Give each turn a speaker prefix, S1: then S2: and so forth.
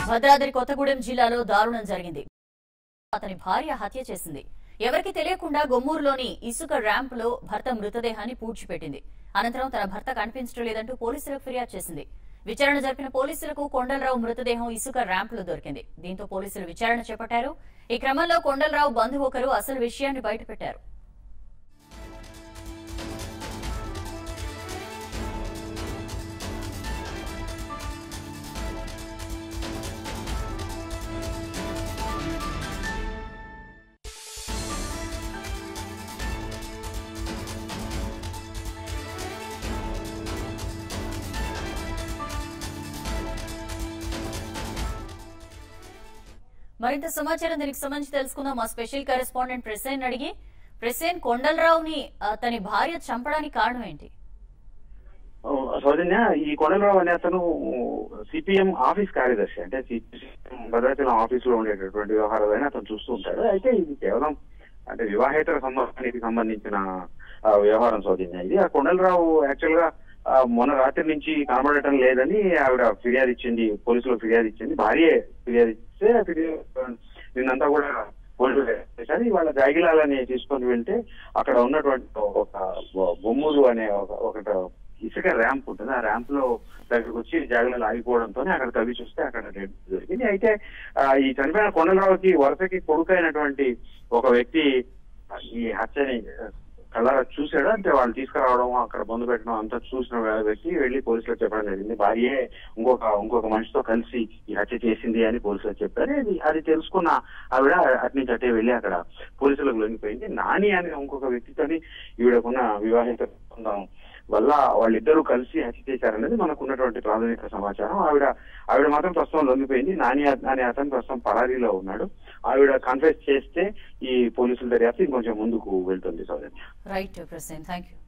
S1: భద్రాద్రి కొత్తగూడెం జిల్లాలో దారుణం జరిగింది అతని భార్య హత్య చేసింది ఎవరికి తెలియకుండా గొమ్మూరులోని ఇసుక ర్యాంప్ లో భర్త మృతదేహాన్ని పూడ్చిపెట్టింది అనంతరం తన భర్త కనిపించడం లేదంటూ పోలీసులకు ఫిర్యాదు చేసింది విచారణ జరిపిన పోలీసులకు కొండలరావు మృతదేహం ఇసుక ర్యాంప్ లో దొరికింది దీంతో పోలీసులు విచారణ చేపట్టారు ఈ క్రమంలో కొండలరావు బంధువు ఒకరు అసలు విషయాన్ని బయటపెట్టారు మరింత సమాచారం దీనికి సంబంధించి తెలుసుకుందాం మా స్పెషల్ కరెస్పాండెంట్ ప్రెసేన్ అడిగి ప్రెసేన్ కొండలరావుని అతని భార్య చంపడానికి కారణం ఏంటి
S2: సౌజన్య ఈ కొండలరావు అనే అతను సిపిఎం ఆఫీస్ కార్యదర్శి అంటే సిపిఎం భద్రాచలం ఆఫీస్ లో ఉండేటటువంటి వ్యవహారాలైనా అతను చూస్తూ ఉంటాడు అయితే ఇది కేవలం అంటే వివాహేతర సంబంధానికి సంబంధించిన ఆ, వ్యవహారం సౌజన్య ఇది ఆ కొండలరావు యాక్చువల్ గా ఆ, మొన్న రాత్రి నుంచి కనబడటం లేదని ఆవిడ ఫిర్యాదు ఇచ్చింది పోలీసులకు ఫిర్యాదు ఇచ్చింది భార్యే ఫిర్యాదు ఇస్తే ఆ ఫిర్యాదు నిన్నంతా కూడా పోలీసులు చేశారు వాళ్ళ జాగిలాలని తీసుకొని వెళ్తే అక్కడ ఉన్నటువంటి ఒక బొమ్మూరు అనే ఒక ఒకటి ఇసుక ర్యాంప్ ఉంటుంది ఆ ర్యాంప్ లో దగ్గరకు వచ్చి జాగ్రత్తలు ఆగిపోవడంతో అక్కడ తవ్వి చూస్తే అక్కడ డెడ్ దొరికింది అయితే ఆ, ఈ చనిపోయిన కొండలరావుకి వరుసకి కొడుకు అయినటువంటి ఒక వ్యక్తి ఈ హత్యని కళ్ళారా చూశాడు అంటే వాళ్ళు తీసుకురావడం అక్కడ బంధు పెట్టడం అంతా చూసిన వ్యక్తి వెళ్ళి పోలీసులకు చెప్పడం జరిగింది భార్యే ఇంకొక ఇంకొక మనిషితో కలిసి ఈ హత్య చేసింది అని పోలీసులకు చెప్పారు అది అది తెలుసుకున్న ఆవిడ అటు నుంచి అటే వెళ్ళి అక్కడ పోలీసులకు లొంగిపోయింది నాని అనే ఇంకొక వ్యక్తితోని ఈవిడకున్న వివాహిత సంబంధం వల్ల వాళ్ళిద్దరూ కలిసి హత్య చేశారనేది మనకు ఉన్నటువంటి ప్రాథమిక సమాచారం ఆవిడ ఆవిడ మాత్రం ప్రస్తుతం లొంగిపోయింది నాని అనే అతను ప్రస్తుతం పరారీలో ఉన్నాడు ఆవిడ కన్ఫెస్ చేస్తే ఈ పోలీసుల దర్యాప్తు ఇంకొంచెం ముందుకు వెళ్తుంది సౌజన్య
S1: రైట్ ప్రెసేన్ థ్యాంక్ యూ